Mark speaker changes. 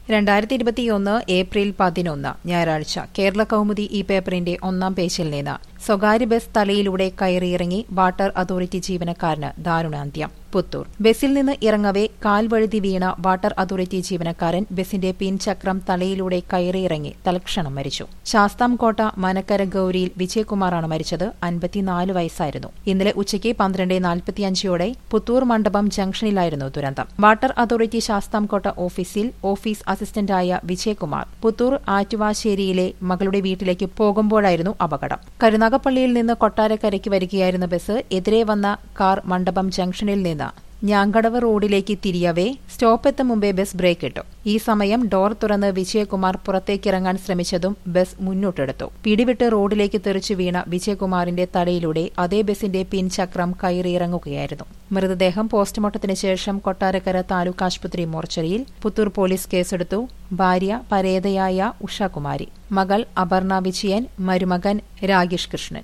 Speaker 1: രണ്ടായിരത്തി ഇരുപത്തിയൊന്ന് ഏപ്രിൽ പതിനൊന്ന് ഞായറാഴ്ച കേരള കൗമുദി ഈ പേപ്പറിന്റെ ഒന്നാം പേജിൽ നിന്ന് സ്വകാര്യ ബസ് തലയിലൂടെ കയറിയിറങ്ങി വാട്ടർ അതോറിറ്റി ജീവനക്കാരന് ദാരുണാന്ത്യം പുത്തൂർ ബസിൽ നിന്ന് ഇറങ്ങവെ കാൽ വഴുതി വീണ വാട്ടർ അതോറിറ്റി ജീവനക്കാരൻ ബസിന്റെ പിൻചക്രം തലയിലൂടെ കയറിയിറങ്ങി തൽക്ഷണം മരിച്ചു ശാസ്താംകോട്ട മനക്കര ഗൌരിയിൽ വിജയകുമാറാണ് മരിച്ചത് അൻപത്തിനാല് വയസ്സായിരുന്നു ഇന്നലെ ഉച്ചയ്ക്ക് പന്ത്രണ്ട് നാൽപ്പത്തിയഞ്ചോടെ പുത്തൂർ മണ്ഡപം ജംഗ്ഷനിലായിരുന്നു ദുരന്തം വാട്ടർ അതോറിറ്റി ശാസ്താംകോട്ട ഓഫീസിൽ ഓഫീസ് അസിസ്റ്റന്റായ വിജയകുമാർ പുത്തൂർ ആറ്റുവാശ്ശേരിയിലെ മകളുടെ വീട്ടിലേക്ക് പോകുമ്പോഴായിരുന്നു അപകടം കരുനാഗപ്പള്ളിയിൽ നിന്ന് കൊട്ടാരക്കരയ്ക്ക് വരികയായിരുന്ന ബസ് എതിരെ വന്ന കാർ മണ്ഡപം ജംഗ്ഷനിൽ നിന്ന് ഞാങ്കടവ് റോഡിലേക്ക് തിരിയവേ സ്റ്റോപ്പെത്തും മുമ്പേ ബസ് ബ്രേക്ക് ഇട്ടു ഈ സമയം ഡോർ തുറന്ന് വിജയകുമാർ പുറത്തേക്കിറങ്ങാൻ ശ്രമിച്ചതും ബസ് മുന്നോട്ടെടുത്തു പിടിവിട്ട് റോഡിലേക്ക് തെറിച്ചു വീണ വിജയകുമാറിന്റെ തലയിലൂടെ അതേ ബസിന്റെ പിൻചക്രം കയറിയിറങ്ങുകയായിരുന്നു മൃതദേഹം പോസ്റ്റ്മോർട്ടത്തിന് ശേഷം കൊട്ടാരക്കര താലൂക്ക് ആശുപത്രി മോർച്ചറിയിൽ പുത്തൂർ പോലീസ് കേസെടുത്തു ഭാര്യ പരേതയായ ഉഷാകുമാരി മകൾ അപർണ വിജയൻ മരുമകൻ രാഗേഷ് കൃഷ്ണൻ